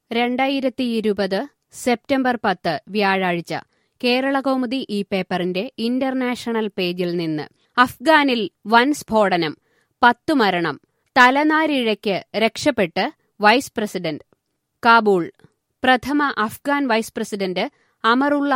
രണ്ടായിരത്തിയിരുപത് സെപ്റ്റംബർ പത്ത് വ്യാഴാഴ്ച കേരളകൗമുദി ഈ പേപ്പറിന്റെ ഇന്റർനാഷണൽ പേജിൽ നിന്ന് അഫ്ഗാനിൽ വൻ സ്ഫോടനം പത്തു മരണം തലനാരിഴയ്ക്ക് രക്ഷപ്പെട്ട് വൈസ് പ്രസിഡന്റ് കാബൂൾ പ്രഥമ അഫ്ഗാൻ വൈസ് പ്രസിഡന്റ് അമറുള്ള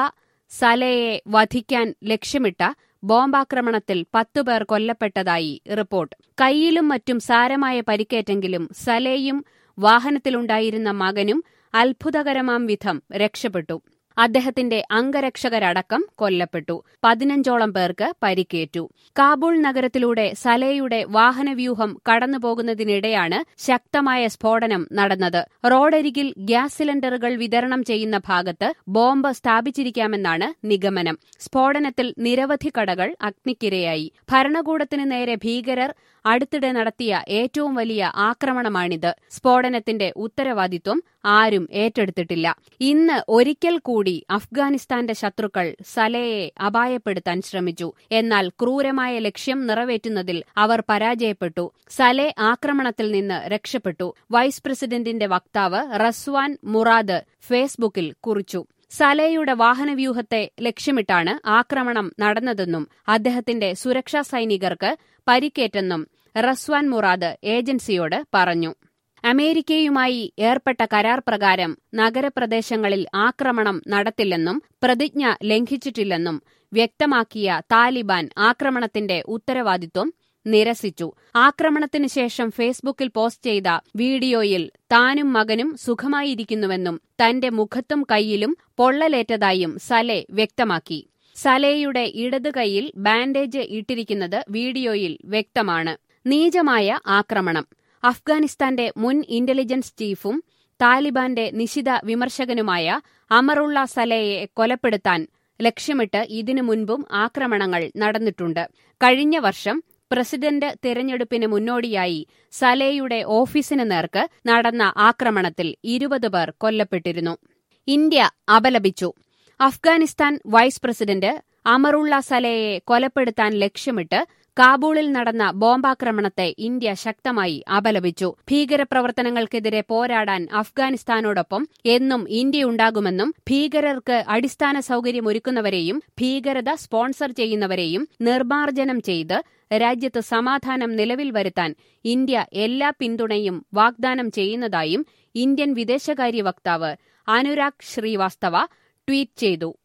സലയെ വധിക്കാൻ ലക്ഷ്യമിട്ട ബോംബാക്രമണത്തിൽ പത്തുപേർ കൊല്ലപ്പെട്ടതായി റിപ്പോർട്ട് കൈയിലും മറ്റും സാരമായ പരിക്കേറ്റെങ്കിലും സലേയും വാഹനത്തിലുണ്ടായിരുന്ന മകനും അത്ഭുതകരമാം വിധം രക്ഷപ്പെട്ടു അദ്ദേഹത്തിന്റെ അംഗരക്ഷകരടക്കം കൊല്ലപ്പെട്ടു പതിനഞ്ചോളം പേർക്ക് പരിക്കേറ്റു കാബൂൾ നഗരത്തിലൂടെ സലേയുടെ വാഹനവ്യൂഹം കടന്നുപോകുന്നതിനിടെയാണ് ശക്തമായ സ്ഫോടനം നടന്നത് റോഡരികിൽ ഗ്യാസ് സിലിണ്ടറുകൾ വിതരണം ചെയ്യുന്ന ഭാഗത്ത് ബോംബ് സ്ഥാപിച്ചിരിക്കാമെന്നാണ് നിഗമനം സ്ഫോടനത്തിൽ നിരവധി കടകൾ അഗ്നിക്കിരയായി ഭരണകൂടത്തിന് നേരെ ഭീകരർ അടുത്തിടെ നടത്തിയ ഏറ്റവും വലിയ ആക്രമണമാണിത് സ്ഫോടനത്തിന്റെ ഉത്തരവാദിത്വം ആരും ഏറ്റെടുത്തിട്ടില്ല ഇന്ന് ഒരിക്കൽ കൂടി അഫ്ഗാനിസ്ഥാന്റെ ശത്രുക്കൾ സലയെ അപായപ്പെടുത്താൻ ശ്രമിച്ചു എന്നാൽ ക്രൂരമായ ലക്ഷ്യം നിറവേറ്റുന്നതിൽ അവർ പരാജയപ്പെട്ടു സലെ ആക്രമണത്തിൽ നിന്ന് രക്ഷപ്പെട്ടു വൈസ് പ്രസിഡന്റിന്റെ വക്താവ് റസ്വാൻ മുറാദ് ഫേസ്ബുക്കിൽ കുറിച്ചു സലേയുടെ വാഹനവ്യൂഹത്തെ ലക്ഷ്യമിട്ടാണ് ആക്രമണം നടന്നതെന്നും അദ്ദേഹത്തിന്റെ സുരക്ഷാ സൈനികർക്ക് പരിക്കേറ്റെന്നും റസ്വാൻ മുറാദ് ഏജൻസിയോട് പറഞ്ഞു അമേരിക്കയുമായി ഏർപ്പെട്ട കരാർ പ്രകാരം നഗരപ്രദേശങ്ങളിൽ ആക്രമണം നടത്തില്ലെന്നും പ്രതിജ്ഞ ലംഘിച്ചിട്ടില്ലെന്നും വ്യക്തമാക്കിയ താലിബാൻ ആക്രമണത്തിന്റെ ഉത്തരവാദിത്വം നിരസിച്ചു ആക്രമണത്തിന് ശേഷം ഫേസ്ബുക്കിൽ പോസ്റ്റ് ചെയ്ത വീഡിയോയിൽ താനും മകനും സുഖമായിരിക്കുന്നുവെന്നും തന്റെ മുഖത്തും കൈയിലും പൊള്ളലേറ്റതായും സലെ വ്യക്തമാക്കി സലേയുടെ ഇടത് കൈയിൽ ബാൻഡേജ് ഇട്ടിരിക്കുന്നത് വീഡിയോയിൽ വ്യക്തമാണ് നീചമായ ആക്രമണം അഫ്ഗാനിസ്ഥാന്റെ മുൻ ഇന്റലിജൻസ് ചീഫും താലിബാന്റെ നിശിത വിമർശകനുമായ അമറുള്ള സലയെ കൊലപ്പെടുത്താൻ ലക്ഷ്യമിട്ട് ഇതിനു മുൻപും ആക്രമണങ്ങൾ നടന്നിട്ടുണ്ട് കഴിഞ്ഞ വർഷം പ്രസിഡന്റ് തിരഞ്ഞെടുപ്പിന് മുന്നോടിയായി സലേയുടെ ഓഫീസിന് നേർക്ക് നടന്ന ആക്രമണത്തിൽ ഇരുപത് പേർ കൊല്ലപ്പെട്ടിരുന്നു ഇന്ത്യ അപലപിച്ചു അഫ്ഗാനിസ്ഥാൻ വൈസ് പ്രസിഡന്റ് അമറുള്ള സലയെ കൊലപ്പെടുത്താൻ ലക്ഷ്യമിട്ട് കാബൂളിൽ നടന്ന ബോംബാക്രമണത്തെ ഇന്ത്യ ശക്തമായി അപലപിച്ചു ഭീകരപ്രവർത്തനങ്ങൾക്കെതിരെ പോരാടാൻ അഫ്ഗാനിസ്ഥാനോടൊപ്പം എന്നും ഇന്ത്യയുണ്ടാകുമെന്നും ഭീകരർക്ക് അടിസ്ഥാന സൌകര്യമൊരുക്കുന്നവരെയും ഭീകരത സ്പോൺസർ ചെയ്യുന്നവരെയും നിർമ്മാർജ്ജനം ചെയ്ത് രാജ്യത്ത് സമാധാനം നിലവിൽ വരുത്താൻ ഇന്ത്യ എല്ലാ പിന്തുണയും വാഗ്ദാനം ചെയ്യുന്നതായും ഇന്ത്യൻ വിദേശകാര്യ വക്താവ് അനുരാഗ് ശ്രീവാസ്തവ ട്വീറ്റ് ചെയ്തു